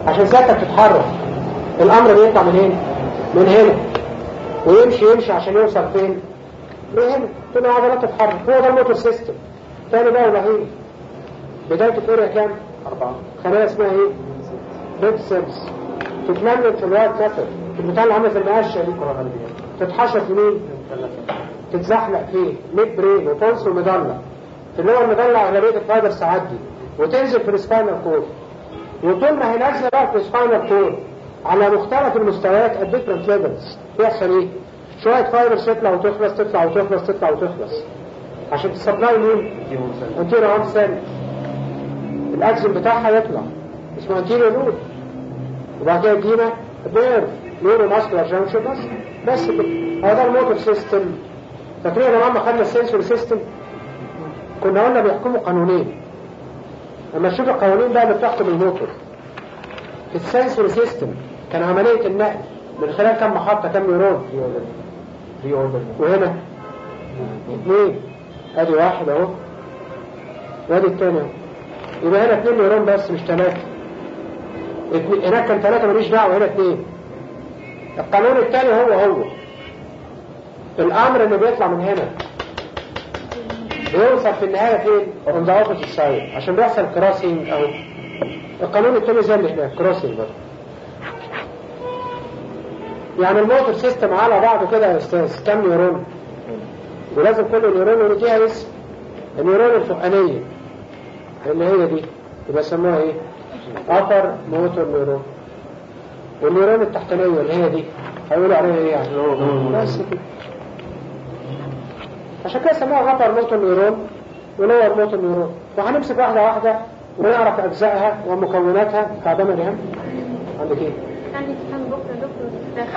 عشان سيادتك تتحرك الامر بيطلع من هنا من هنا ويمشي يمشي عشان يوصل فين من هنا تقول له عضلات تتحرك هو ده الموتور سيستم تاني بقى ولا بداية الاريا كام؟ أربعة خلايا اسمها ايه؟ ريد سيلز تتملك في الوايت ماتر في البتاع اللي عامله في المقشه دي تتحشر في مين؟ تتزحلق فيه ميد برين وبولس ومدلع اللي هو المدلع اغلبيه الفايبرز تعدي وتنزل في السباينال كورد وطول ما هي نازله بقى في السباينال كورد على مختلف المستويات الديفرنت ليفلز يحصل ايه؟ شويه فايبرز تطلع وتخلص تطلع وتخلص تطلع وتخلص عشان تسبلاي مين؟ انتيرو هام سيل الاكسون بتاعها يطلع اسمه انتيرو رود وبعد كده يدينا نيرف نيرو ماسكولار جانكشن بس بس كده هو ده الموتور سيستم فاكرين يا جماعه لما خدنا السنسور سيستم كنا قلنا بيحكموا قانونين لما نشوف القوانين بقى اللي بتحكم الموتور في السنسور سيستم كان عمليه النقل من خلال كم محطه كم نيرون وهنا اثنين ادي واحد اهو وادي الثاني اهو يبقى هنا اثنين نيرون بس مش ثلاثه هناك كان ثلاثة ماليش دعوة هنا اثنين القانون الثاني هو هو الأمر اللي بيطلع من هنا بيوصل في النهاية فين؟ on the opposite side عشان بيحصل كراسنج أو القانون الثاني زي اللي هناك كراسنج برضه يعني الموتور سيستم على بعضه كده يا أستاذ كم نيورون؟ ولازم كل نيورون يديها اسم النيورون الفوقانية اللي هي دي يبقى يسموها ايه؟ upper motor neuron والنيرون التحتانية اللي هي دي هيقولوا عليها ايه يعني بس كده عشان كده سموها upper motor neuron ولور motor neuron وهنمسك واحدة واحدة ونعرف أجزائها ومكوناتها كعدم ريهام عندك ايه؟ عندي امتحان بكره دكتور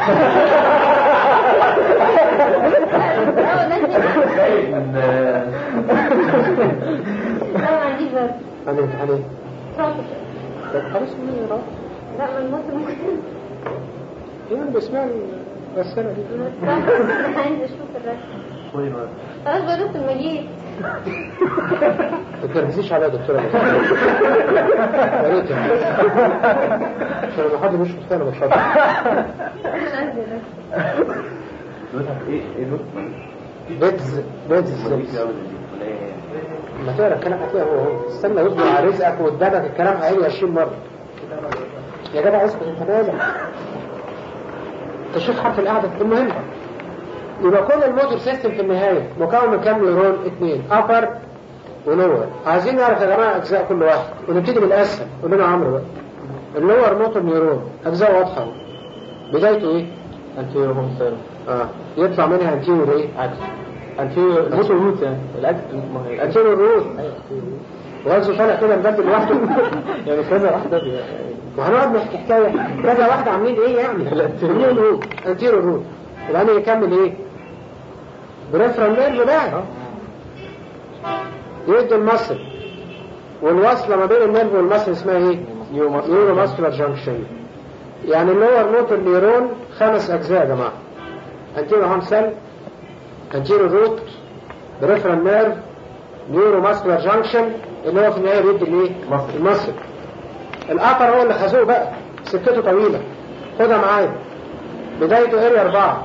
لا ما عنديش برد عندك امتحان ايه؟ صعب طب خلاص مين يروح؟ لا ما الموت ممكن يعني بسمع الرسالة دي عايز اشوف الرسم خلاص بقى دكتور ما جيت ما تركزيش عليا يا دكتورة يا ريت يعني عشان لما حد مش متفاهم بتفضل انا عايزه الرسم بيتز بيتز لما تقرا الكلام هتلاقيه هو هو استنى يصبر على رزقك وقدامك الكلام هيجي 20 مرة يا جدع اسكت انت مالك تشوف حرف القعدة المهم يبقى كل الموتور سيستم في النهاية مكون من كام نيرون؟ اثنين ابر ولور عايزين نعرف يا جماعة اجزاء كل واحد ونبتدي بالاسهل قول لنا عمرو بقى اللور موتور نيرون اجزاء واضحة أهو. بدايته ايه؟ انتيرو هوم سيل اه يطلع منها انتيريور ايه؟ عكس انتيرو الموتور روت يعني الاكس ما هي انتيريور روت وغزه طالع كده مبدل لوحده يعني كذا واحده بي- وهنقعد نحكي حكايه كذا واحده عاملين ايه يعني؟ عاملين روت انتيريور روت الان يكمل ايه؟ بريفرال نيرف بقى يدي المصل والوصله ما بين النيرف والمصل اسمها ايه؟ نيورو ماسكولار جانكشن يعني اللور موتور نيرون خمس اجزاء يا جماعه انتيرو هام سيل انتيرو روت بريفرال نيرف نيورو ماسكولار جانكشن اللي هو في النهايه بيدي الايه؟ مصل. المصل القطر هو اللي خازوق بقى سكته طويله خدها معايا بدايته اريا اربعه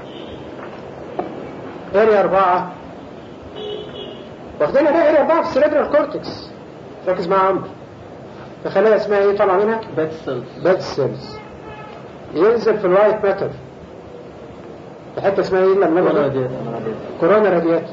اريا اربعه واخدينها ده اريا اربعه في السيريبرال كورتكس ركز معايا يا عمرو الخلايا اسمها ايه طالعه منها؟ بات سيلز باد سيلز ينزل في الوايت ماتر في حته اسمها ايه لما ولا نبغى ديت انا عاديت كورونا راديات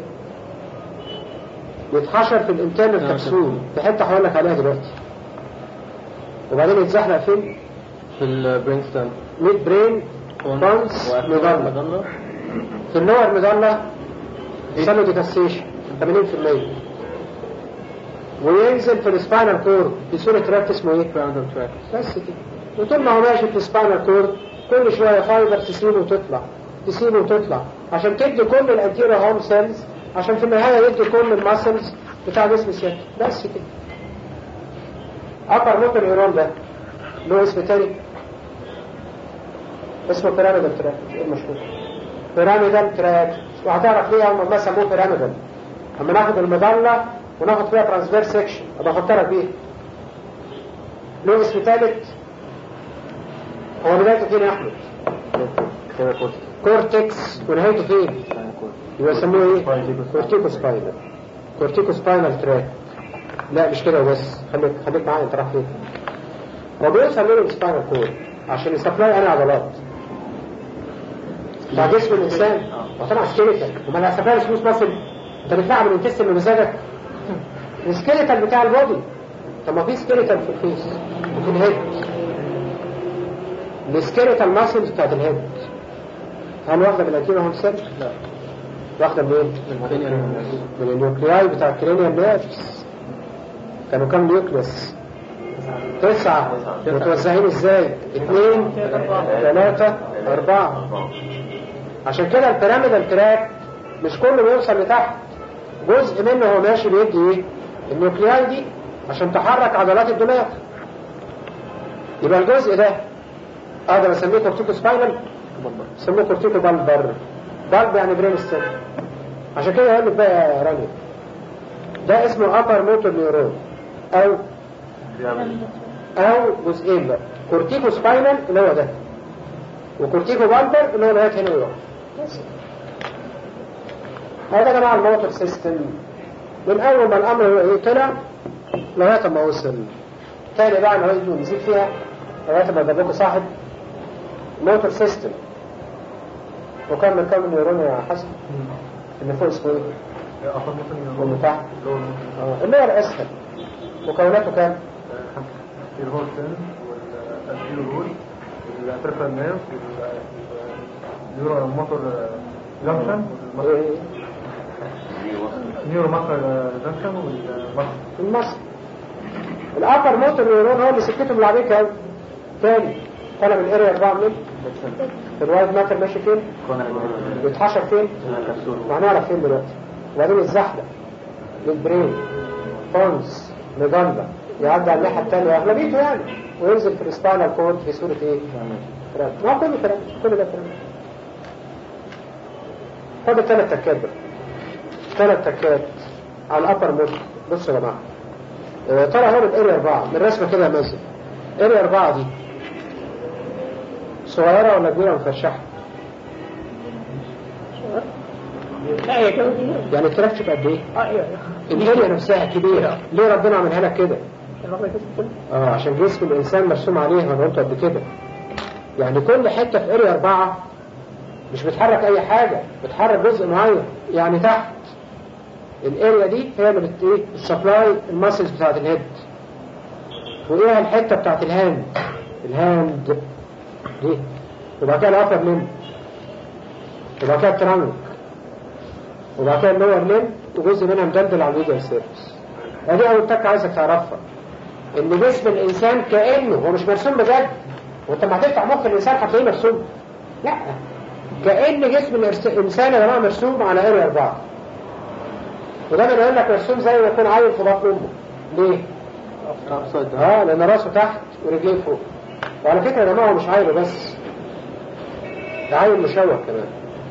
يتحشر في الانترنال آه، كبسول في حته هقول لك عليها دلوقتي وبعدين يتزحلق فين؟ في البرين ستام ميد برين بونس مضلة في اللور مضلة يحصل له ديكاستيشن 80% وينزل في السباينال كورد في صورة تراكت اسمه ايه؟ براندل تراك بس كده وطول ما هو ماشي في السباينال كورد كل شوية فايبر تسيبه وتطلع تسيبه وتطلع عشان تدي كل الانتيرو هوم سيلز عشان في النهاية يدي كل الماسلز بتاع جسم سيادة بس كده أبر موتور نيرون ده له اسم تاني اسمه بيراميدال تراك ايه المشهور بيراميدال تراك وهتعرف ليه هم ما سموه بيراميدال اما ناخد المظلة وناخد فيها ترانسفير سيكشن ابقى احط لك بيه له اسم ثالث هو بدايته فين يا احمد كده كورس كورتكس ونهايته فين يبقى يسموه ايه كورتيكو سباينال كورتيكو سباينال تراك لا مش كده بس خليك خليك معايا انت رايح فين هو بيوصل له السباينال كورد عشان يسبلاي انا عضلات بتاع جسم الانسان هو طبعا سكيلتال وما انا سبلاي سموث ماسل انت بتلعب الانتستين بمزاجك السكيلتال بتاع البودي طب ما في سكيلتال في الفيس وفي الهيد السكيلتال ماسلز بتاعت الهيد هل واخده من الانتيريور هوم سيل؟ لا واخده منين؟ من النيوكلياي بتاع الكرينيال نيرفز كانوا كام نيوكليس؟ تسعة متوزعين ازاي؟ اثنين ثلاثة أربعة عشان كده البيراميدال تراك مش كله بيوصل لتحت جزء منه هو ماشي بيدي ايه؟ النيوكلياي دي عشان تحرك عضلات الدماغ يبقى الجزء ده اقدر اسميه كورتيكو سباينال سموه كورتيكو بالبر بالب يعني برين ستيم عشان كده يقول لك بقى يا راجل ده اسمه ابر موتور نيورون او او جزئين بقى كورتيكو سباينال اللي هو ده وكورتيكو بالبر اللي هو لغايه هنا يروح بس. هذا يا جماعه الموتور سيستم من اول ما الامر هو ايه طلع لغايه ما وصل تاني بقى نعيد ونزيد فيها لغايه ما جاب لكم صاحب موتور سيستم وكان من كام نيرون يا حسن اللي فوق اسمه ايه؟ أخذ مثلا واللي تحت آه، اللي هو الاسفل مكوناته كام؟ الهورتن والأنتيرو رول والبريفرال نيرف والنيورو موتور جنكشن إيه؟ نيورو ماكر جنكشن والمصر المصل الابر موتور نيرون هو اللي سكته ملعبيك قوي تاني طلب الاريا 4 منين؟ الوايد ماتر ماشي فين؟ بيتحشر فين؟ وهنعرف فين دلوقتي وبعدين الزحلق للبرين فونز مجنبة يعدي على الناحية التانية أغلبيته يعني وينزل في السباينال كورد في صورة إيه؟ فرد ما هو كله فرد كل ده فرد خد الثلاث تكات بقى ثلاث تكات على الأبر موت بصوا يا جماعة آه، طلع هنا الاريا 4 من رسمة كده يا مازن اريا 4 دي صغيرة ولا كبيرة مفرشحة؟ لا هي كده يعني التراكشن قد ايه؟ اه ايوه الاريا نفسها كبيرة ليه ربنا عملها لك كده؟ الرقم ده كله اه عشان جسم الانسان مرسوم عليه انا قلت قبل كده يعني كل حته في اريا اربعه مش بتحرك اي حاجه بتحرك جزء معين يعني تحت الاريا دي هي اللي بت ايه السبلاي الماسلز بتاعت الهيد وايه الحته بتاعت الهاند الهاند دي وبعد كده الابر لين وبعد كده الترانك وبعد كده اللور لين وجزء منها مدلدل على الميديال سيرفس ادي اول تكه عايزك تعرفها ان جسم الانسان كانه هو مش مرسوم بجد وانت ما هتفتح مخ الانسان هتلاقيه مرسوم لا كان جسم الإرس- الانسان يا جماعه مرسوم على اريا اربعه وده انا يقول لك مرسوم زي ما يكون عيل في بطن امه ليه؟ اه لان راسه تحت ورجليه فوق وعلى فكره يا جماعه هو مش عيل بس ده عيل مشوه كمان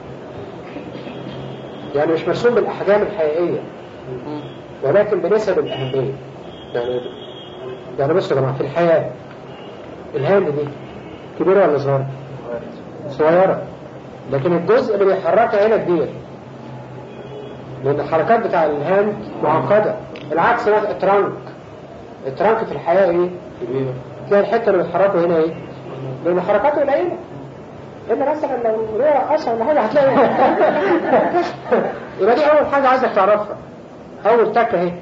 يعني مش مرسوم بالاحجام الحقيقيه ولكن بنسب الاهميه يعني يعني بصوا يا جماعه في الحياه الهاند دي كبيره ولا صغيره؟ صغيره لكن الجزء اللي بيحركها هنا كبير لان الحركات بتاع الهاند معقده العكس بقى الترانك الترانك في الحياه ايه؟ كبيره تلاقي الحته اللي بتحركه هنا ايه؟ لان حركاته قليله الا مثلا لو ليه رقصه ولا حاجه هتلاقي يبقى دي اول حاجه عايزك تعرفها اول تكه اهي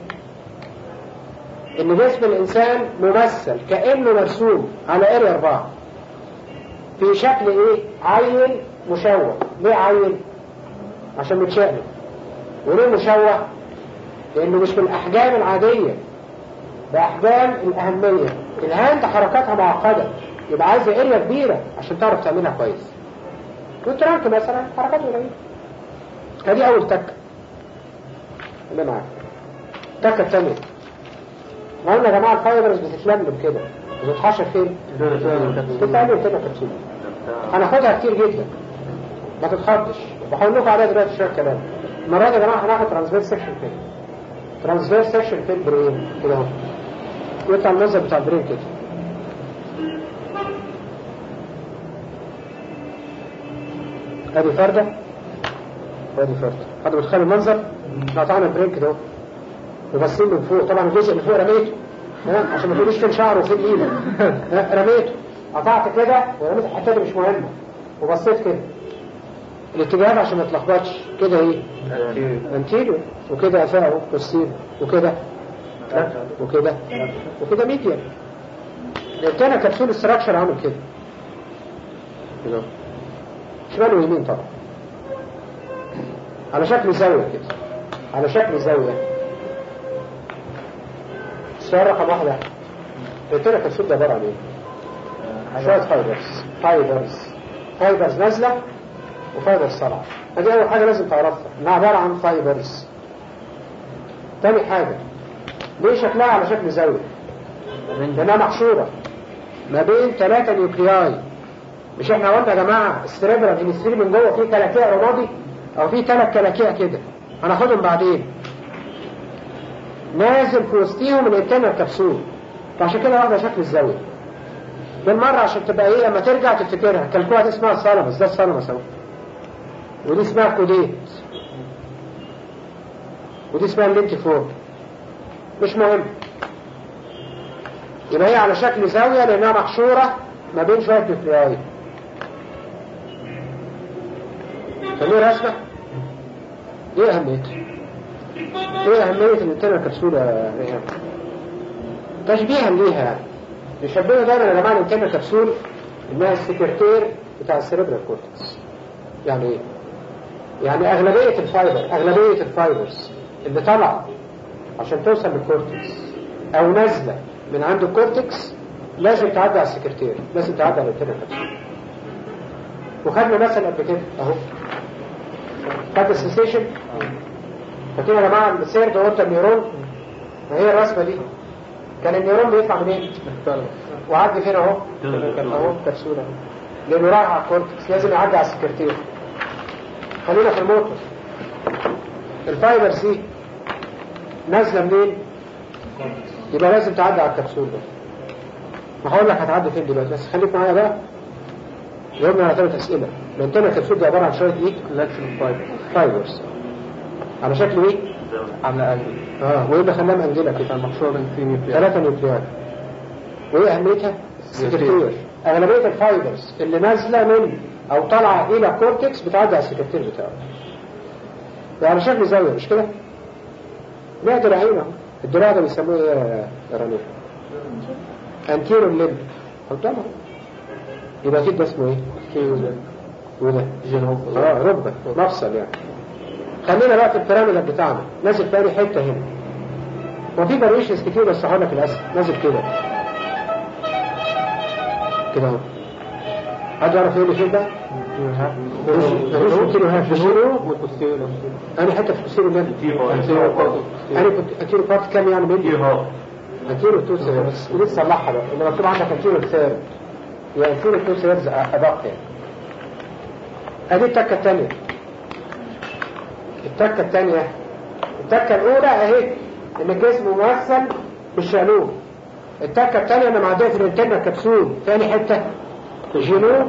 ان جسم الانسان ممثل كانه مرسوم على اريا اربعه في شكل ايه عيل مشوه ليه عيل عشان متشقلب وليه مشوه لانه مش بالاحجام العاديه باحجام الاهميه الهاند حركاتها معقده يبقى عايزه اريا كبيره عشان تعرف تعملها كويس والترانك مثلا حركاته قليله هذه اول تكه اللي معاك التكه الثانيه ما قلنا يا جماعه الفايبرز بتتلملم كده بتتحشر فين؟ بتتعمل كده كبسوله هناخدها كتير جدا ما تتخضش بحاول لكم عليها دلوقتي شويه كلام المره دي يا جماعه هناخد ترانسفير سيكشن كده ترانسفير سيكشن في البرين كده اهو يطلع المنظر بتاع البرين كده ادي فردة وادي فردة حد متخيل المنظر قطعنا البريك ده وبصين من فوق طبعا الجزء اللي فوق رميته ها عشان ما تقوليش فين شعره وفين ايده ها رميته قطعت كده ورميت الحته دي مش مهمه وبصيت كده الاتجاهات عشان ما تلخبطش كده ايه انتيريو وكده افاعه بوستيريو وكده ها؟ وكده وكده ميديا التاني كبسول استراكشر عامل كده كده شمال ويمين طبعا على شكل زاوية كده على شكل زاوية السؤال رقم واحدة التاني كبسول ده عبارة عن ايه؟ شوية فايبرز فايبرز فايبرز نازلة وفايبرز طالعة هذه أول حاجة لازم تعرفها إنها عبارة عن فايبرز تاني حاجة ليه شكلها على شكل زاوية؟ لأنها محشورة ما بين ثلاثة نيوكلياي مش احنا قلنا يا جماعة السريبرال هيمستري من جوه فيه كلاكيع رمادي او فيه ثلاث كلاكيع كده هناخدهم بعدين نازل في وسطيهم الانتنة الكبسول فعشان كده واخدة شكل الزاوية بالمرة عشان تبقى ايه لما ترجع تفتكرها كالكوعة دي اسمها الثالاموس ده الثالاموس اهو ودي اسمها كوديت ودي اسمها اللينتيفور مش مهم يبقى هي على شكل زاوية لأنها محشورة ما بين شوية نيوكلياي فليه رسمة؟ ايه أهميتها؟ ايه أهمية الانتنة الكبسولة يا ريان؟ تشبيها ليها يعني يشبهوا دايما يا جماعة الانتنة الكبسول إنها السكرتير بتاع السيربرال كورتكس يعني ايه؟ يعني أغلبية الفايبر أغلبية الفايبرز اللي طالعة عشان توصل للكورتكس أو نازلة من عند الكورتكس لازم تعدي على السكرتير لازم تعدي على الانتنة الكبسول وخدنا مثل قبل كده اهو خد السنسيشن فاكرين يا جماعه السير ده قلت النيورون ما هي الرسمه دي كان النيورون بيطلع منين؟ وعدي فين اهو اهو كبسوله اهو لانه رايح على الكورتكس لازم يعدي على السكرتير خلينا في الموتور الفايبر سي نازله منين؟ يبقى لازم تعدي على الكبسول ده ما هقول لك هتعدي فين دلوقتي بس خليك معايا بقى جاوبنا على ثلاث اسئله الانتنه الكبسول دي عباره عن شويه ايه؟ لاكشن فايبر فايبرز على شكل ايه؟ عامله انجل اه وايه اللي خلاها مأنجلة كده؟ المحشوره بين في نيوكليار ثلاثة نيوكليار وايه اهميتها؟ السكرتير اغلبية الفايبرز اللي نازلة من او طالعة الى كورتكس بتعدي على السكرتير بتاعه يعني شكل زاوية مش كده؟ ليها دراعين اهو الدراع ده بيسموه ايه يا رنين؟ انتيرو ليمب قدامه يبقى اكيد ده اسمه ايه؟ وده جنوب اه ركبة مفصل يعني خلينا بقى في البيراميدال بتاعنا نازل في أي حتة هنا وفي فاريشنز كتير بس هقول لك الأسف نازل كده كده اهو حد يعرف ايه اللي فين ده؟ مفيش كيلو هاف بشيرو أنا حتة في كسيرو ده أنا كنت أكيلو بارت كام يعني مني؟ أكيلو تو سيرز ولسه صلحها بقى اللي مكتوب عندك أكيلو ثيرد يعني أكيلو تو سيرز أدق يعني ادي التكة الثانية التكة الثانية التكة الأولى أهي إن الجسم موصل بالشالوم التكة الثانية أنا معدية في الانتنة كبسول ثاني حتة جنوب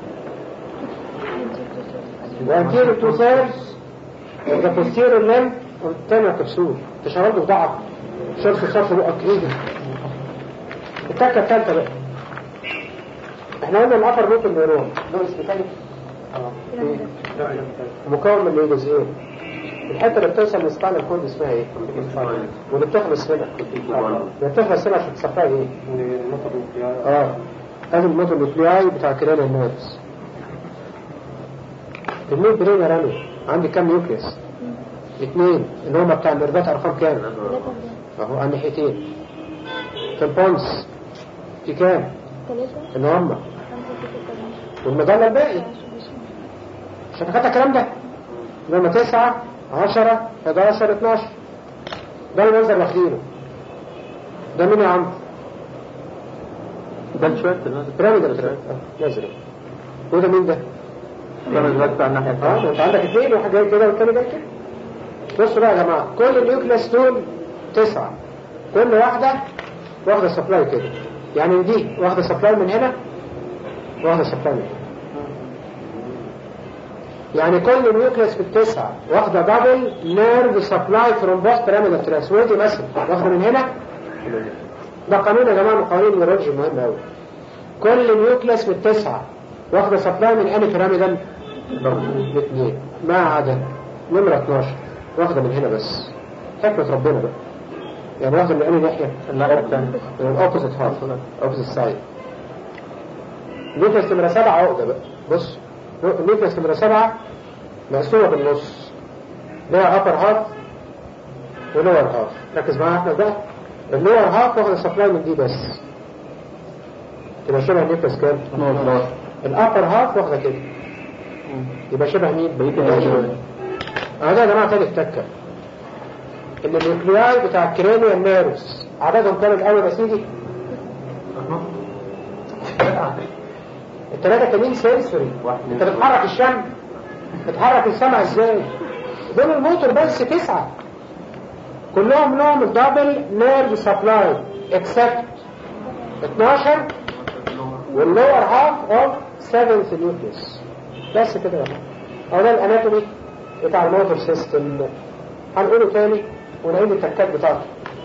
وانتيرو تو سيرز وده بوستيرو لم والتانية كبسول تشغل له ضعف شرف صف بقى كريدي التكة الثالثة بقى احنا قلنا الأفر روت النيرون له اسم تاني مكون من ايه جزئين الحته اللي بتوصل لسبان الكود اسمها ايه واللي بتخلص هنا اللي بتخلص هنا عشان تصفيها ايه اه هذا الموتور نيوكلياي بتاع كلال النيرفز الميل برين يا رامي عندي كام نيوكليس اثنين اللي هما بتاع النيرفات ارقام كام اهو على الناحيتين في البونس في كام اللي هما والمجلة الباقي عشان خدت الكلام ده لما تسعة عشرة 11 12 ده المنظر واخدينه ده مين يا عم؟ ده الشوية بيراميد اللي نازل وده مين ده؟ ده بتاع الناحية اه انت عندك اثنين واحد جاي كده والتاني جاي كده بصوا بقى يا جماعة كل النيوكليس دول تسعة كل واحدة واخدة سبلاي كده يعني دي واخدة سبلاي من هنا واخدة سبلاي من هنا يعني كل نيوكليس في التسعة واخدة دبل نيرف سبلاي فروم بوست بيراميدال تراس ودي مثلا واخدة من هنا ده قانون يا جماعة من قوانين النيورولوجي مهم قوي كل نيوكليس في التسعة واخدة سبلاي من انهي بيراميدال؟ الاثنين ما عدا نمرة 12 واخدة من هنا بس حكمة ربنا بقى يعني واخدة من انهي ناحية؟ الناحية الثانية من الاوبوزيت هاف اوبوزيت سايد نيوكليس نمرة سبعة عقدة بقى بص نيوكليس نمرة سبعة مقسومة بالنص ليها upper half ولور هاف ركز معايا احنا بقى اللور هاف واخد سبلاي من دي بس تبقى شبه النيوكليس كام؟ الابر هاف واخده كده يبقى شبه مين؟ بقية النيوكليس. هذا يا جماعه تاني افتكر ان النيوكلياي بتاع الكرينيال نيرفز عددهم كام الاول يا سيدي؟ الثلاثه كاملين سنسوري انت بتحرك الشم بتحرك السمع ازاي؟ دول الموتور بس تسعه كلهم لهم الدبل نيرف سبلاي اكسبت 12 واللور هاف اوف 7 نيوكليس بس كده يا جماعه هو ده الاناتومي بتاع الموتور سيستم هنقوله تاني ونعيد التكات بتاعته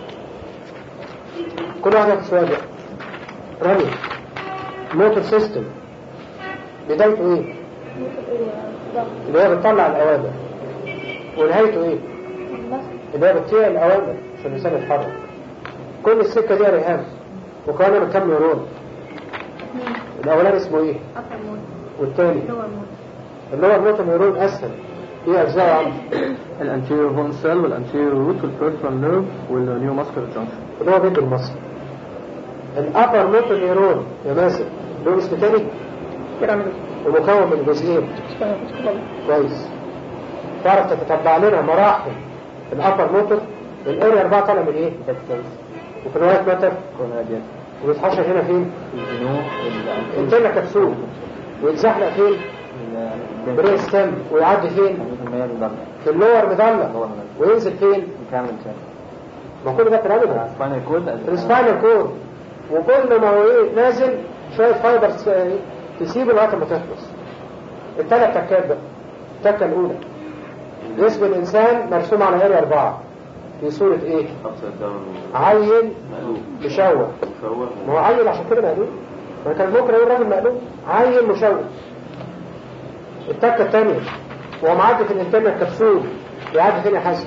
كل واحد في سؤال بقى رامي موتور سيستم بدايته ايه؟ اللي هي بتطلع الاوامر ونهايته ايه؟ اللي هي بتطيع الاوامر عشان الانسان يتحرك كل السكه دي يا ريهام مكونه من كام نيورون؟ الاولاني اسمه ايه؟ أفر موت والتاني لور موت اللي هو الموتور نيورون اسهل ايه اجزاء عنده الانتيريور هون سيل والانتيريور روت والبيرفرال نيرف والنيو ماسكولار جانكشن اللي هو بيت المصر الابر موتور نيورون يا مازن له اسم تاني بيراميدال ومكون من جزئين كويس تعرف تتتبع لنا مراحل الابر موتور الاريا 4 طالع من ايه؟ وفي الوقت متى كوناديات ويتحشر هنا فين؟ الجنوب الانتنا كبسول ويتزحلق فين؟ بري ستام ويعدي فين؟ في اللور مدلة وينزل فين؟ ما كل ده بيراميدال سباينال كورد السباينال كورد وكل ما هو ايه نازل شويه فايبر تسيبه لغايه ما تخلص الثلاث تكات بقى التكه الاولى جسم الانسان مرسوم على اريا اربعه في صوره ايه؟ عيل مشوه ما هو عيل عشان كده مقلوب ما كان ممكن اقول راجل مقلوب عيل مشوه التكه الثانيه وهو معدي في الانترنال كبسول بيعدي فين يا حسن؟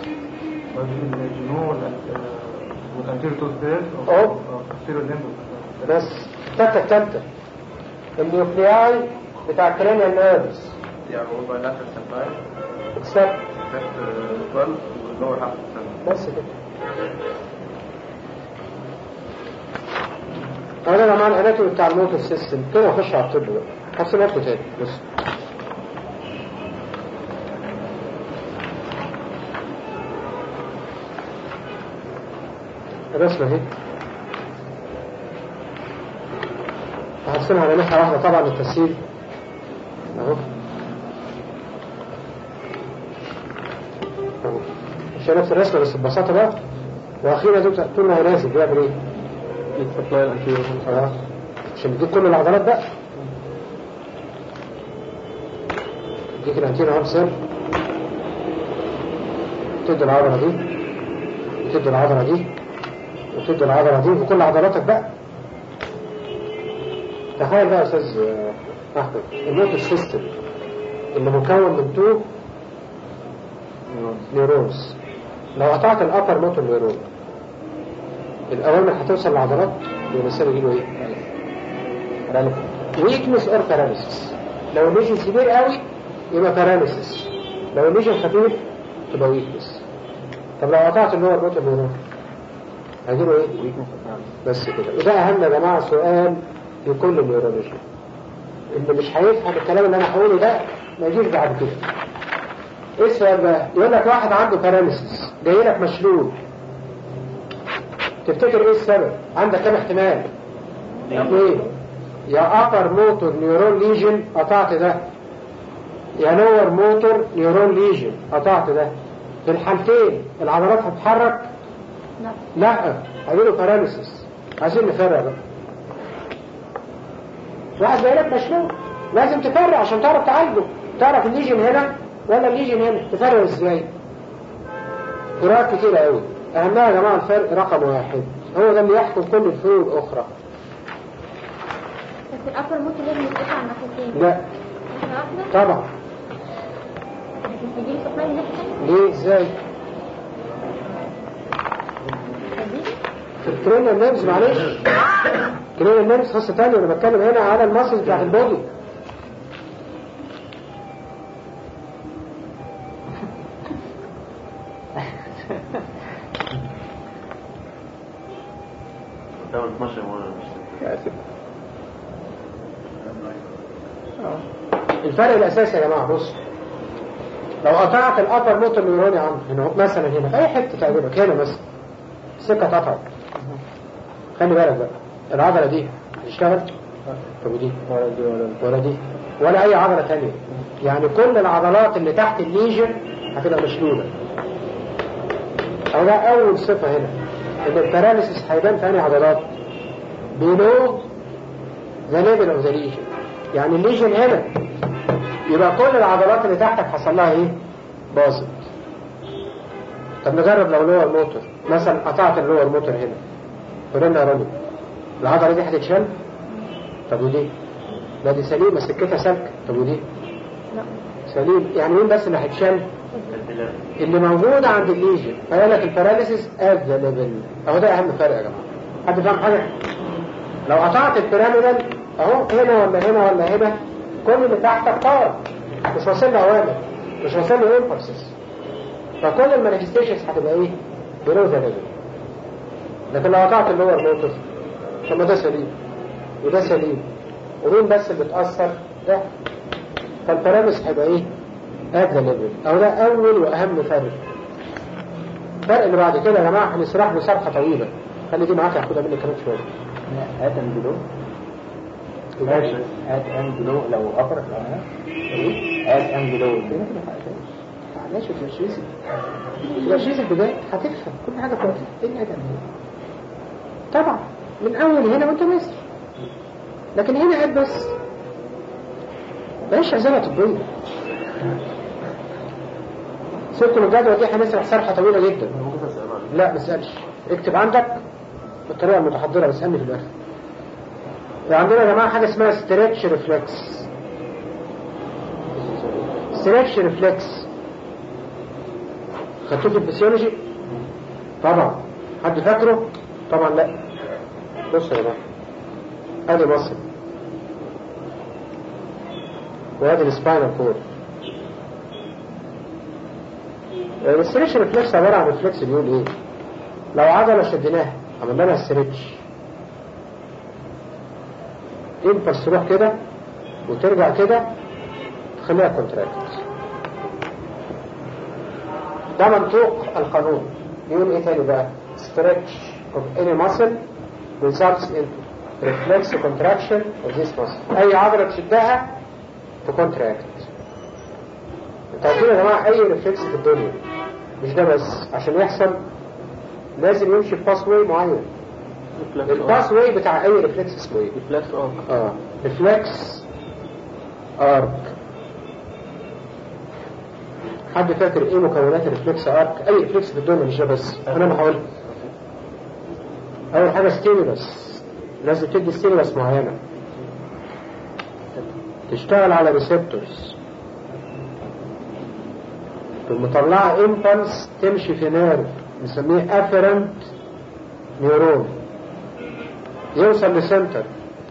والانتيريور تو ستيرز أهو. posterior limb بس التكه الثالثه النيوكلياي بتاع الكرينيال نيرفز يعني هو bilateral supply اكسبت except uh, 12 والlower half of the cell. بس كده أولا يا جماعة الأناتومي بتاع الموتور سيستم كده أخش على الطب بقى حسن نفسه تاني بس الرسمة اهي هرسمها على ناحية واحدة طبعا للتسهيل اهو اهو مش هي نفس الرسمة بس ببساطة بقى واخيرا دول طول ما هو نازل بيعمل ايه؟ سبلاي الانتيريور هون خلاص عشان يديك كل العضلات بقى يديك الانتيرا هام سير تدي العضلة دي وتدي العضلة دي وتدي العضلة دي وكل عضلاتك بقى تخيل بقى يا استاذ آه، احمد الموتور سيستم اللي مكون من تو نيورونز لو قطعت الابر موتور نيورون الاوامر هتوصل للعضلات والانسان يجيله ايه؟ ويكنس اور باراليسيس لو الليجن كبير قوي يبقى باراليسيس لو الليجن خفيف تبقى ويكنس طب لو قطعت اللي هو الموتور نيورون هيجيله ايه؟ بس كده وده اهم يا جماعه سؤال في كل النيورولوجي اللي مش هيفهم الكلام اللي انا هقوله ده ما يجيش بعد كده ايه السؤال بقى؟ يقول لك واحد عنده باراليسيس جاي لك مشلول تفتكر ايه السبب؟ عندك كام احتمال؟ ايه؟ يا ابر موتور نيورون ليجن قطعت ده يا لور موتور نيورون ليجن قطعت ده في الحالتين العضلات هتتحرك لا لا هيجيله باراليسيس عايزين نفرق بقى واحد جاي لك مشلول لازم تفرق عشان تعرف تعالجه وتعرف الليجن هنا ولا الليجن هنا تفرق ازاي فروقات كتيرة قوي اهمها يا جماعة الفرق رقم واحد هو ده اللي يحكم كل الفروق الاخرى بس الأبر موت لازم يتقطع على الناحيتين لا ناحية واحدة طبعا مش هيجيلي سخنان من ناحية تانية ليه ازاي هيجيلي في الكرينال نيرفز معلش كرينال نيرفز قصة تانية انا بتكلم هنا على الماسلز بتاعت البودي تعمل 12 مرة مش آسف. الفرق الاساسي يا جماعه بص لو قطعت الابر موتور نيوروني عنده هنا مثلا هنا في اي حته تعجبك هنا مثلا السكه اتقطعت خلي بالك بقى العضله دي هتشتغل طب ودي ولا دي ولا دي. ولا دي ولا اي عضله تانية يعني كل العضلات اللي تحت الليجن هتبقى مشلوله او ده اول صفه هنا ان الباراليسيس هيبان في انهي عضلات below the level of the lesion يعني الليجن هنا يبقى كل العضلات اللي تحتك حصل لها ايه باظت طب نجرب لو لور موتور مثلا قطعت اللور موتور هنا قلنا رمي العضله دي هتتشال طب ودي لا دي سليمه سكتها سلك طب ودي لا سليم يعني مين بس اللي هيتشال اللي موجود عند الليجن فيقول لك الباراليسيس ات ذا ليفل اهو ده اهم فرق يا جماعه حد فاهم حاجه لو قطعت البيراميدال اهو هنا ولا هنا ولا هنا كل اللي تحتك طار مش واصل له اوامر مش واصل له امبلسز فكل المانيفستيشنز هتبقى ايه بلو ذا ليفل لكن لو قطعت اللور موتور طب ما ده سليم وده سليم ومين بس اللي اتاثر ده فالبارامس هيبقى ايه ات ذا ليفل او ده اول واهم فرق الفرق اللي بعد كده يا جماعه هنسرح له سرحه طويله خلي دي معاك هاخدها منك كمان شويه هات اند بلو ماشي هات اند بلو لو ابر لو انا هات اند بلو ماشي في الشيزي في الشيزي البداية هتفهم كل حاجة كويسة ايه اللي هتعمل طبعا من اول هنا وانت ماشي لكن هنا قاعد بس بلاش عزالة طبية سيبكم الجدول دي هنسرح سرحة طويلة جدا ممكن اسال عنه لا ما تسألش اكتب عندك بالطريقة المتحضرة واسألني في الآخر عندنا يا جماعة حاجة اسمها ستريتش ريفلكس ستريتش ريفلكس خدتوه في الفسيولوجي طبعا حد فاكره طبعا لا بص يا جماعة ادي مصر وادي السباينال كورد الستريتش ريفلكس عبارة عن ريفلكس بيقول ايه لو عضلة شديناها عملنا لها ستريتش امبلس تروح كده وترجع كده تخليها كونتراكت ده منطوق القانون يقول ايه تاني بقى stretch of any muscle results in reflex contraction of this muscle اي عضلة تشدها تكونتراكت انتوا عارفين يا جماعة اي ريفلكس في الدنيا مش ده بس عشان يحصل لازم يمشي في باس واي معين الباس واي بتاع اي ريفلكس اسمه ايه ريفلكس اه اه ريفلكس ارك حد فاكر ايه مكونات الريفلكس ارك اي ريفلكس في الدنيا مش ده بس انا ما هقول اول حاجه ستيمولس لازم تدي ستيمولس معينه تشتغل على ريسبتورز ثم مطلعه امبلس تمشي في نيرف نسميه افيرنت نيورون يوصل لسنتر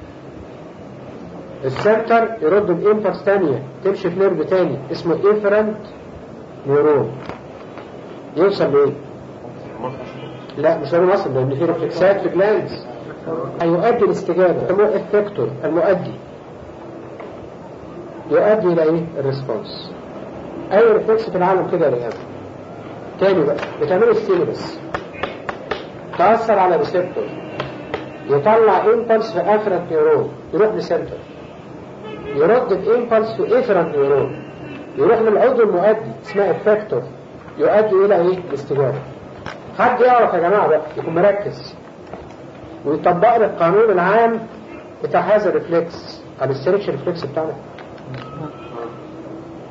السنتر يرد بإمبلس تانية تمشي في نيرف تاني اسمه إيفرنت نيورون يوصل لإيه؟ لا مش هو مصر لأن في ريفلكسات في جلاندز هيؤدي الاستجابة يسموه افكتور المؤدي يؤدي إلى إيه؟ الريسبونس أي ريفلكس في العالم كده يا ريان تاني بقى بتعمله ستيمولس تأثر على ريسبتور يطلع امبلس في افرنت نيورون يروح لسنتر يرد الامبلس في افرنت نيورون يروح للعضو المؤدي اسمها افكتور يؤدي الى ايه الاستجابه حد يعرف يا جماعه بقى يكون مركز ويطبق لي القانون العام بتاع هذا الريفلكس على الستريتش ريفلكس بتاعنا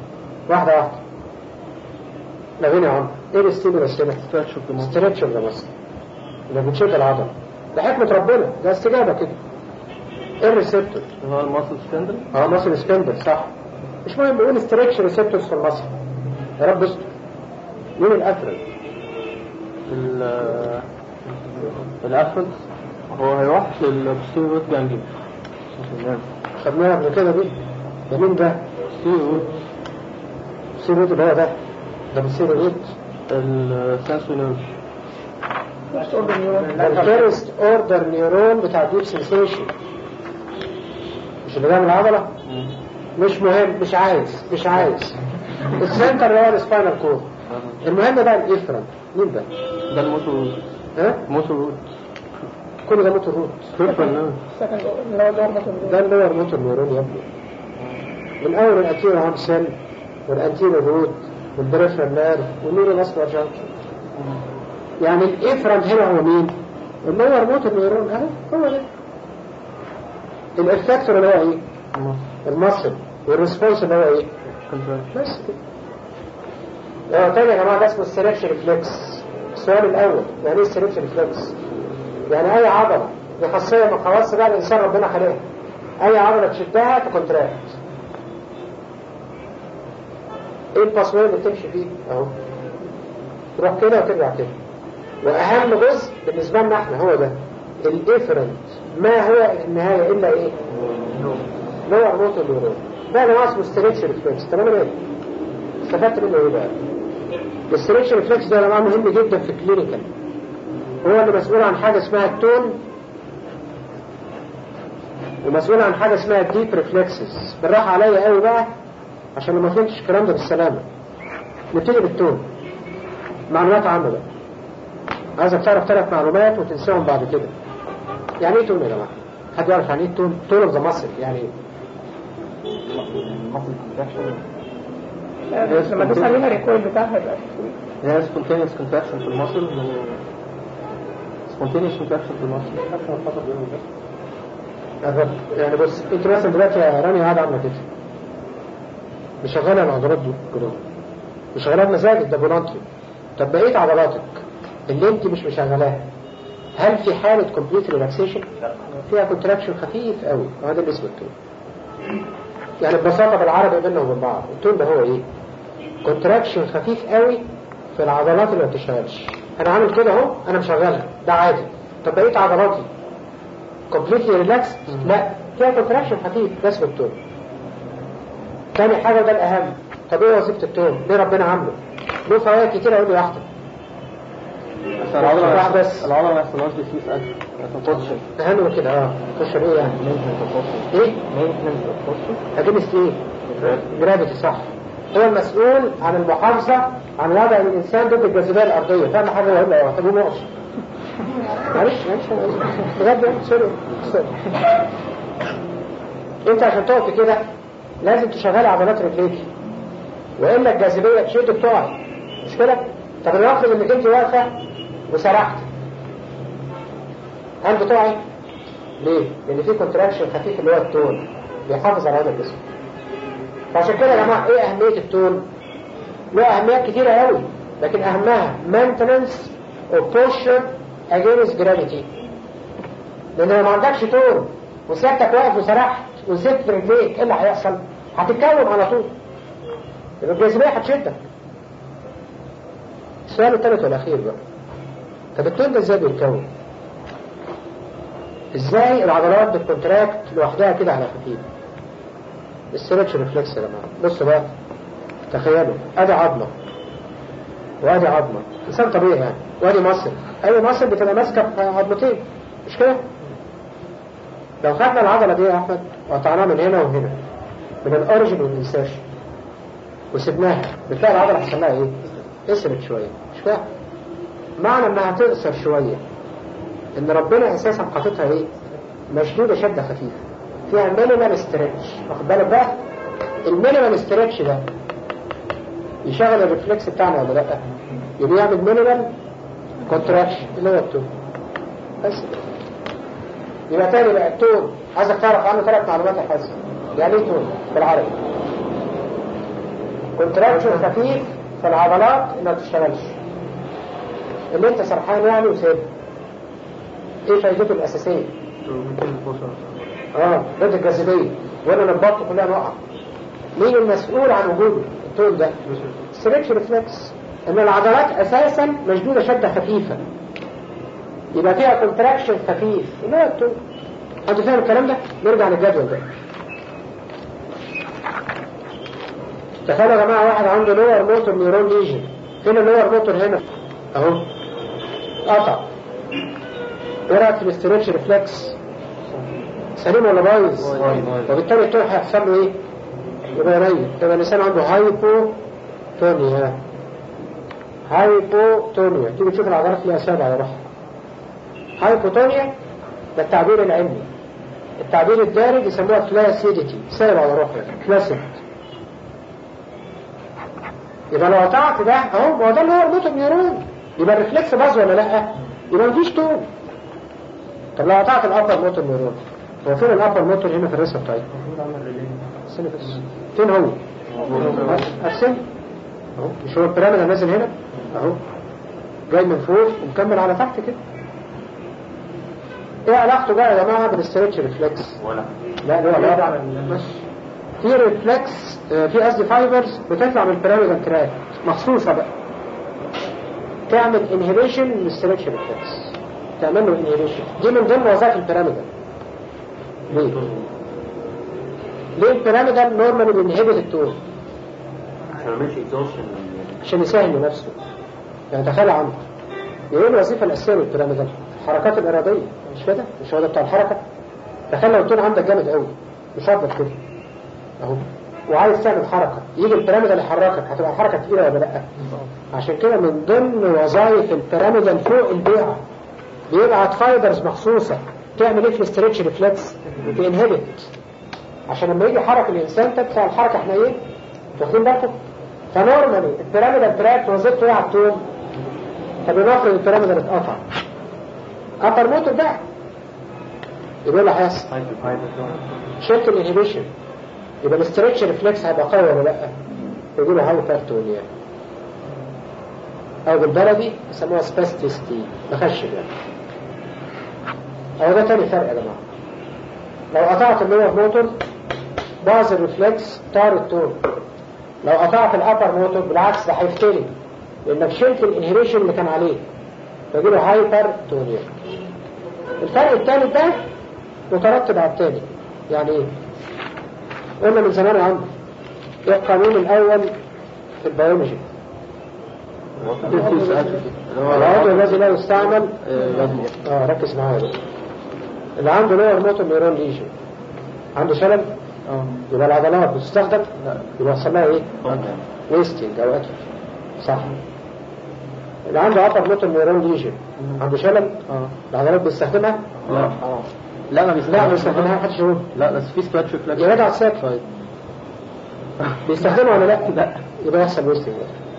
واحدة واحدة لغينا يا عم ايه الستيمولس هنا؟ stretch of the muscle ستريتش اوف ذا ماسل اللي بتشد العضلة ده حكمة ربنا ده استجابة كده ايه الريسبتور؟ اللي هو الماسل ستندل اه ماسل سبندر صح مش مهم بيقول ستريتش ريسبتورز في المصل يا رب استر مين الافرد؟ ال الافرنس هو هيروح للبوستيريور روت جانجليون خدناها قبل كده دي ده مين ده؟ بوستيريور روت سيروت اللي هو ده ده بالسيروت السنسوري نيرف الفيرست اوردر نيورون بتاع ديب سنسيشن مش اللي بيعمل العضلة مش مهم مش عايز مش عايز السنتر اللي هو السباينال كورد المهم بقى الافرنت مين ده؟ ده الموتور روت ها؟ موتور روت كل ده موتور روت بيرفل نيرف ده اللور موتور نيورون يا ابني من اول الانتيرو هام سيل والانتيرو روت والبريفرال نيرف والنيورو ماسكولار جانكشن يعني الافرنت هنا هو مين؟ اللور موتور نيورون اهو هو ده الافكتور اللي هو ايه؟ المصل والريسبونس اللي هو ايه؟ بس كده اه تاني يا جماعه ده اسمه السلكشن ريفلكس السؤال الاول يعني ايه السلكشن ريفلكس؟ يعني اي عضله دي خاصيه من خواص بقى الانسان ربنا خلقها اي عضله تشدها تكونتراكت ايه الباسوي اللي تمشي فيه اهو تروح كده وترجع كده واهم جزء بالنسبه لنا احنا هو ده الافرنت ما هو في النهايه الا ايه لور موتور نيورون ده اللي هو اسمه ستريتش ريفلكس تمام ايه استفدت منه ايه بقى الستريتش ريفلكس ده يا جماعه مهم جدا في الكلينيكال هو اللي مسؤول عن حاجه اسمها التون ومسؤول عن حاجه اسمها الديب ريفلكسز بالراحه عليا قوي بقى عشان لو ما فهمتش الكلام ده بالسلامه نبتدي بالتون معلومات عامه بقى عايزك تعرف ثلاث معلومات وتنساهم بعد كده يعني ايه تون يا جماعه حد يعرف يعني ايه تون تون اوف ذا ماسل يعني ايه لما تدوس عليها ريكورد بتاعها يبقى هي spontaneous contraction في المصل spontaneous contraction في المصل الرب يعني بص انت مثلا دلوقتي يا رانيا قاعده عامله كده مشغله العضلات دي كلها مشغلها بمزاجك ده فولانتري طب بقيه عضلاتك اللي انت مش مشغلاها هل في حالة كومبليت ريلاكسيشن فيها كونتراكشن خفيف قوي وهذا اللي اسمه التون يعني ببساطة بالعربي بيننا وبين بعض التون ده هو ايه كونتراكشن خفيف قوي في العضلات اللي ما بتشتغلش انا عامل كده اهو انا مشغلها ده عادي طب بقيت عضلاتي كومبليتلي ريلاكس لا فيها كونتراكشن خفيف ده اسمه التون تاني حاجة ده الأهم طب ايه وظيفة التون؟ ليه ربنا عامله؟ له فوائد كتير أقول له واحدة بس العضلة واحد ما بس. العضلة ما يحصلهاش ديفيوز اكل ما تنفضش أهم من كده اه تشرب ايه يعني؟ ايه؟ اجنست ايه؟ جرافيتي صح هو المسؤول عن المحافظة عن وضع الإنسان ضد الجاذبية الأرضية فاهم حاجة ولا لا؟ طب نقص معلش معلش بجد يعني سوري سوري انت عشان تقف كده لازم تشغل عضلات رجليك والا الجاذبيه تشد بتقع مش كده؟ طب الوقت انك انت واقفه وسرحت هل بتقعي؟ ليه؟ لان في كونتراكشن خفيف اللي هو التون بيحافظ على هذا الجسم فعشان كده يا جماعه ايه اهميه التون؟ له اهميات كتيره قوي لكن اهمها maintenance of posture against gravity لان لو ما عندكش تون وسيادتك واقف وسرحت وزدت في رجليك ايه اللي هيحصل؟ هتتكون على طول يبقى الجاذبيه هتشدك السؤال الثالث والاخير بقى طب التون ده ازاي بيتكون؟ ازاي العضلات بتكونتراكت لوحدها كده على خفيف؟ الستريتش ريفلكس يا جماعه بصوا بقى تخيلوا ادي عظمه وادي عظمه انسان طبيعي يعني وادي مصل اي مصل بتبقى ماسكه في عظمتين مش كده؟ لو خدنا العضله دي يا احمد وقطعناها من هنا وهنا من الاوريجن والانسيرشن وسبناها بتلاقي العضله حصل لها ايه؟ قصرت شويه مش كده؟ معنى انها تقصر شويه ان ربنا اساسا حاططها ايه؟ مشدوده شده خفيفه فيها مينيمال ستريتش واخد بالك بقى؟ المينيمال ستريتش ده يشغل الريفلكس بتاعنا ولا لا؟ يبقى يعمل مينيمال كونتراكشن اللي هو التون بس كده. يبقى تاني بقى التون عايزك تعرف عنه ثلاث معلومات يا حسن يعني ايه تون بالعربي كونتراكشن خفيف في العضلات ما تشتغلش اللي انت سرحان يعني وسيبه ايه فايدته الاساسيه اه ضد الجاذبيه وانا نبضت كلها نقع مين المسؤول عن وجوده التون ده ستريتش ريفلكس ان العضلات اساسا مشدوده شده خفيفه يبقى فيها كونتراكشن خفيف اللي هو التون حد فاهم الكلام ده نرجع للجدول ده تخيلوا يا جماعه واحد عنده لور موتور نيورون ليجن فين اللور موتور هنا اهو قطع ايه رايك في الاستريتش ريفلكس سليم ولا بايظ وبالتالي التون هيحصل له ايه يبقى قليل يبقى الانسان عنده هايبوتونيا هايبوتونيا تيجي تشوف العضلات فيها سابعة على روحها هايبوتونيا ده التعبير العلمي التعبير الدارج يسموها فلاسيديتي سائل على روحها فلاسيد يبقى لو قطعت ده اهو ما هو ده اللي هو الموتور نيورون يبقى الريفلكس باظ ولا لا يبقى مفيش تون طب لو قطعت الابر موتور نيورون هو فين الابر موتور هنا في الرسم طيب السنة بس فين هو السن اهو مش هو البيراميد نازل هنا اهو جاي من فوق ومكمل على تحت كده ايه علاقته بقى يا جماعه بالاسترتش ريفلكس ولا لا له علاقه ماشي في ريفلكس آه، في قصدي فايبرز بتطلع من البيراميدال تراك مخصوصه بقى تعمل انهبيشن للاسترتش ريفلكس تعمل له انهبيشن دي من ضمن وظائف البيراميدال ليه؟ ليه البيراميدال نورمالي بينهبت التون عشان ما يعملش اكزوشن عشان يساهم لنفسه يعني تخيل عنه ايه الوظيفه الاساسيه للبيراميدال الحركات الاراديه مش كده مش هو ده بتاع الحركه تخيل لو التون عندك جامد قوي مش هفضل كده اهو وعايز تعمل حركه يجي البيراميدال يحركك هتبقى الحركه تقيله ولا لا عشان كده من ضمن وظائف البيراميدال فوق البيعه بيبعت فايبرز مخصوصه تعمل ايه في الاسترتش ريفلكس بينهبت عشان لما يجي حرك الانسان تدفع الحركه احنا ايه واخدين بالكم فنورمالي البيراميدال تراك وظيفته ايه على الطول فبنفرض البيراميدال اتقطع قطع الموتور ده يبقى اللي هيحصل شلت الانهبيشن يبقى الاسترتش ريفلكس هيبقى قوي ولا لا يقول له هايبرتونيا او بالبلدي يسموها سباستيستي مخشب يعني او ده تاني فرق يا جماعه لو قطعت اللور موتور باظ الريفلكس طار التون لو قطعت الابر موتور بالعكس ده هيفتري لانك شلت الانهيريشن اللي كان عليه فيجيله هايبر تونيا الفرق الثالث ده مترتب على الثاني يعني ايه؟ قلنا من زمان عنده ايه القانون الاول في البيولوجي العضو الذي لا يستعمل اه ركز معايا بقى اللي عنده لور موتور نيرون ليجن عنده شلل اه يبقى العضلات بتستخدم لا يبقى يحصل لها ايه ويستنج او اتروفي صح اللي عنده ابر موتور نيرون ليجن عنده شلل اه العضلات بيستخدمها لا لا ما لا ما بيستخدمها محدش يقول لا بس في سكراتش ريفلكس يا جدع ساكت طيب بيستخدمها ولا لا؟ لا يبقى يحصل ويستنج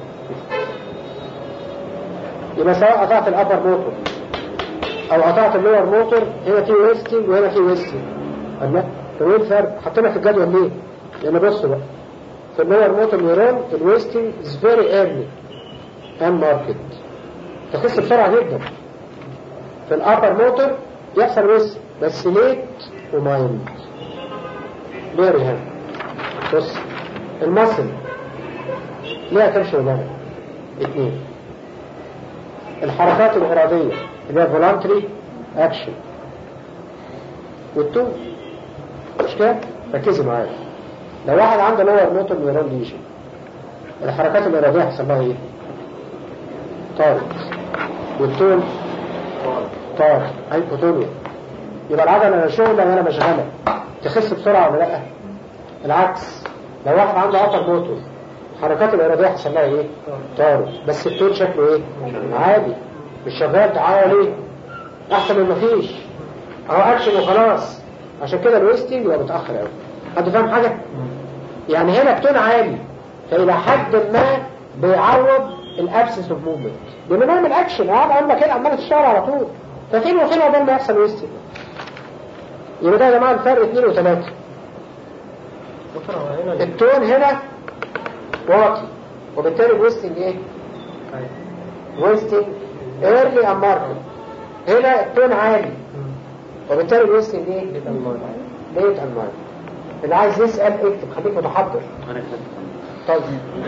يبقى سواء قطعت الابر موتور او قطعت اللور موتور هنا في ويستنج وهنا في ويستنج الله طب ايه الفرق؟ حطينا في الجدول ليه؟ لان بصوا بقى في اللور موتور نيرون الويستنج از فيري ايرلي ان ماركت تخس بسرعه جدا في الابر موتور يحصل ويست بس ليت ومايند فيري هام بص المصل ليها كام شغلانه؟ اثنين الحركات الإرادية اللي هي voluntary action والتو مش كده؟ ركزي معايا لو واحد عنده لور موتور نيرون ليجن الحركات الإرادية هيحصل لها إيه؟ طارت والتون طار هايبوتونيا يبقى العضلة لا شغلة ولا مشغلة تخس بسرعة ولا لأ؟ العكس لو واحد عنده أطر موتور الحركات الإرادية هيحصل لها إيه؟ طارت بس التون شكله إيه؟ عادي مش شغال تعالى ليه؟ أحسن من مفيش أهو أكشن وخلاص عشان كده الويستنج يبقى متأخر أوي حد فاهم حاجة؟ يعني هنا التون عالي فإلى حد ما بيعوض الابسنس اوف موفمنت لأنه نعمل أكشن أقعد أقول لك كده عمال تشتغل على طول ففين وفين عقبال ما يحصل ويستنج يبقى ده يا جماعة الفرق اثنين وثلاثة التون هنا واطي وبالتالي الويستنج ايه؟ ويستنج ايرلي ام ماركت هنا التون عالي وبالتالي الويستنج ايه؟ ليت ام ماركت اللي عايز يسأل اكتب خليك متحضر انا كتبت طيب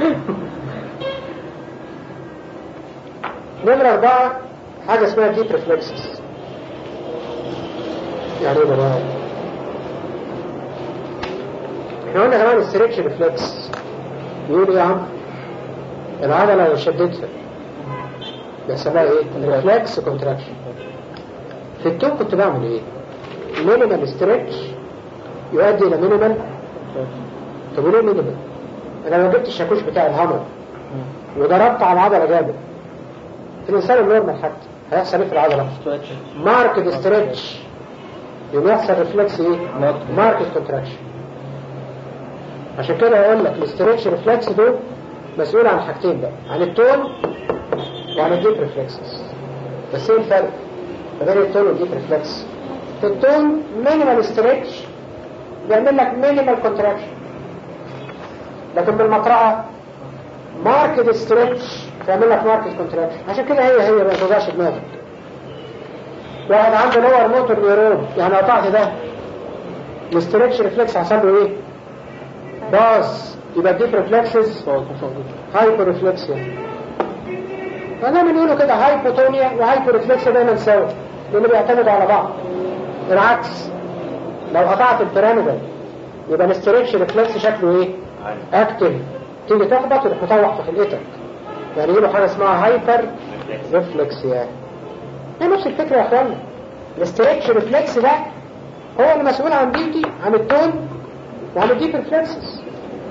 نمرة أربعة حاجة اسمها ديب ريفلكسز يعني ايه ده بقى؟ احنا قلنا كمان الستريتش ريفلكس يقول ايه يا عم؟ العضلة لو شدتها بيحصل لها ايه؟ ريفلكس كونتراكشن في التوب كنت بعمل ايه؟ مينيمال ستريتش يؤدي الى مينيمال طب وليه مينيمال؟ انا لو جبت الشاكوش بتاع الهامر وضربت على العضلة جامد في الانسان النورمال حتى هيحصل ايه في العضلة؟ ماركت ستريتش يبقى يحصل ريفلكس ايه؟ ماركت كونتراكشن عشان كده اقول لك الاستريتش ريفلكس دول مسؤول عن حاجتين بقى عن التون وعن الديب ريفلكسز بس ايه الفرق ما بين التون والديب ريفلكس في التون مينيمال ستريتش بيعمل لك مينيمال كونتراكشن لكن بالمقرعه ماركت ستريتش تعمل لك ماركت كونتراكشن عشان كده هي هي ما توجعش دماغك واحد عنده لور موتور نيرون يعني قطعت ده الاستريتش ريفلكس حصل له ايه؟ باص يبقى ديب ريفلكسز هايبر ريفلكسيا فدايما يقولوا كده هايبوتونيا وهايبر ريفلكسيا دايما سوا لان بيعتمدوا على بعض بالعكس لو قطعت البيراميدال يبقى الاستريتش ريفلكس شكله ايه؟ اكتف تيجي تخبط تروح مطوح في خلقتك يعني يقولوا حاجه اسمها هايبر ريفلكسيا هي نفس الفكره يا اخوانا الاستريتش ريفلكس ده هو اللي مسؤول عن ديتي عن التون وعن الديب ريفلكسز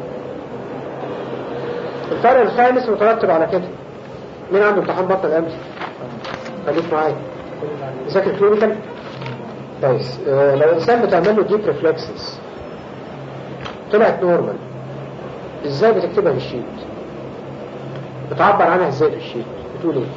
الفرق الخامس مترتب على كده مين عنده امتحان بطن امس خليك معايا ذاكر كلينيكال كويس آه لو انسان بتعمل له ديب ريفلكسز طلعت نورمال ازاي بتكتبها في الشيت بتعبر عنها ازاي في الشيت بتقول ايه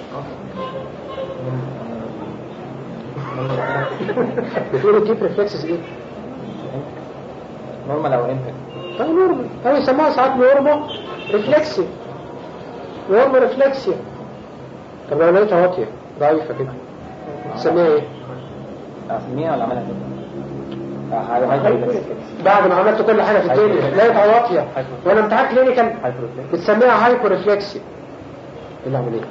بتقول الديب ريفلكسز ايه نورمال او امباكت اه نورمال او يسموها ساعات نورمو ريفلكسي نورمو ريفلكسيا طب لو لقيتها واطيه ضعيفه كده تسميها ايه؟ اسميها ولا اعملها كده؟ حاجه هايبر بعد ما عملت كل حاجه في الدنيا لقيتها واطيه وانا امتحان كلينيكال بتسميها هايبر ريفلكسيا ايه اللي اعمل ايه؟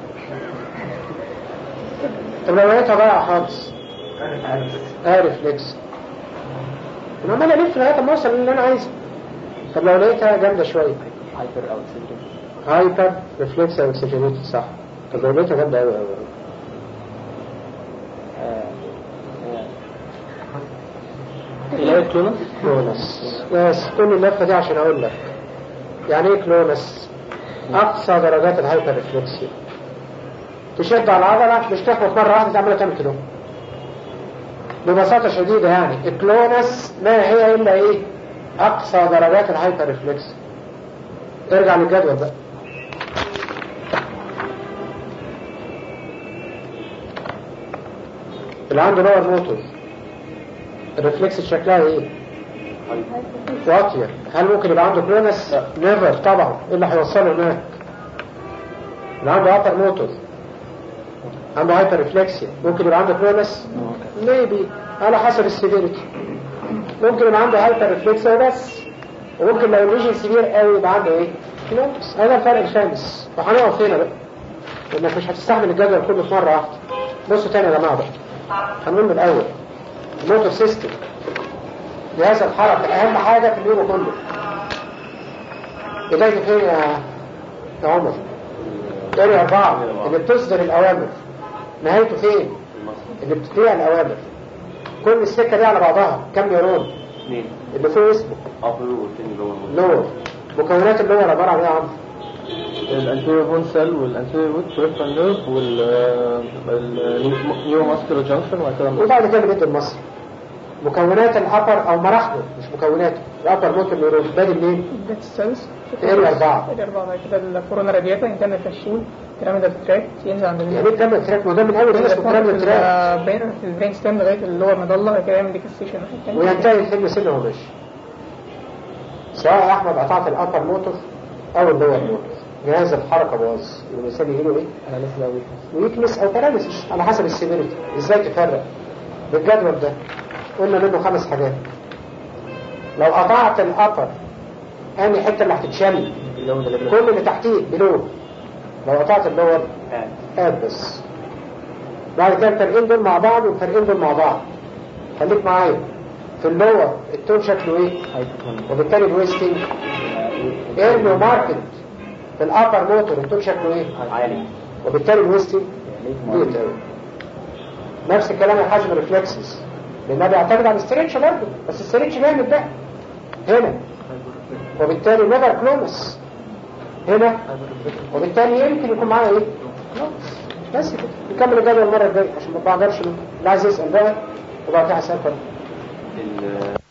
طب لو لقيتها ضايعه خالص اه ريفلكس انا عمال الف لغايه ما اوصل للي انا عايزه طب لو لقيتها جامده شويه هايبر او اكسجريتد هايبر ريفلكس او اكسجريتد صح طب لو لقيتها جامده قوي قوي تلاقي كلونس كلونس بس كل اللفه دي عشان اقول لك يعني ايه كلونس اقصى درجات الهايبر ريفلكسيا تشد على العضله مش تخبط مره واحده تعملها تعمل كده ببساطه شديده يعني الكلونس ما هي الا ايه اقصى درجات الهايبر ريفلكس ارجع للجدول بقى اللي عنده لور موتور الريفلكس شكلها ايه واطية هل ممكن يبقى عنده كلونس نيفر طبعا ايه اللي هيوصله هناك اللي عنده ابر موتور عنده هايبر ريفلكسيا ممكن يبقى عنده كلونس ميبي على حسب السيفيريتي ممكن يبقى عنده هايبر ريفلكسيا بس وممكن لو الليجن سيفير قوي يبقى عنده ايه كلونس هذا الفرق الخامس وهنقف هنا بقى انك مش هتستحمل الجدول كله في مره واحده بصوا تاني يا جماعه بقى هنقول من الاول الموتور سيستم جهاز الحركة أهم حاجة في اليوم كله بداية فين يا يا عمر؟ دوري أربعة اللي بتصدر الأوامر نهايته فين؟ اللي بتطيع الأوامر كل السكة دي على بعضها كم نيرون؟ اثنين اللي فوق اسمه ابر والتاني جوه لور مكونات اللور عبارة عن إيه يا عم؟ الانتيريور بون سيل والانتيريور روت بريفرال نيرف والنيورو ماسكولار جانكشن وبعد كده وبعد كده بيد المصري مكونات الأبر أو مراحله مش مكوناته الأبر موتور نيرون بادي منين؟ ده السادس اري أربعة اري أربعة بعد كده الكورونا رادياتا إن كان التشيل بيراميدال تراك ينزل عند يعني ايه كمل تراك ما ده من أول اسمه كلام تراك البين في البرين ستيم لغاية اللور مضلة بعد كده يعمل ديكستيشن الناحية التانية وينتهي الفيلم سنة ومشي سواء يا احمد قطعت الابر موتور او اللور موتور جهاز الحركه باظ يبقى الانسان يجيله ايه؟ انا لسه قوي ويكنس او باراليسيس على حسب السيفيريتي ازاي تفرق بالجدول ده قلنا منه خمس حاجات لو قطعت الابر انهي حته اللي هتتشل كل اللي تحتيه بلو لو قطعت اللور اد بس بعد كده الفرقين دول مع بعض والفرقين دول مع بعض خليك معايا في اللور التون شكله ايه وبالتالي الويستنج ايرلي ماركت في الابر موتور التون شكله ايه عالي وبالتالي الويستنج ديت قوي نفس الكلام يا حجم الريفلكسز لانها بيعتمد على الاستريتش برضه بس الاستريتش جامد بقى هنا وبالتالي نيفر كلونس هنا وبالتالي يمكن يكون معايا ايه بس كده نكمل الجدول المره الجايه عشان ما بعرفش اللي عايز يسال بقى وبعد كده هسال ال-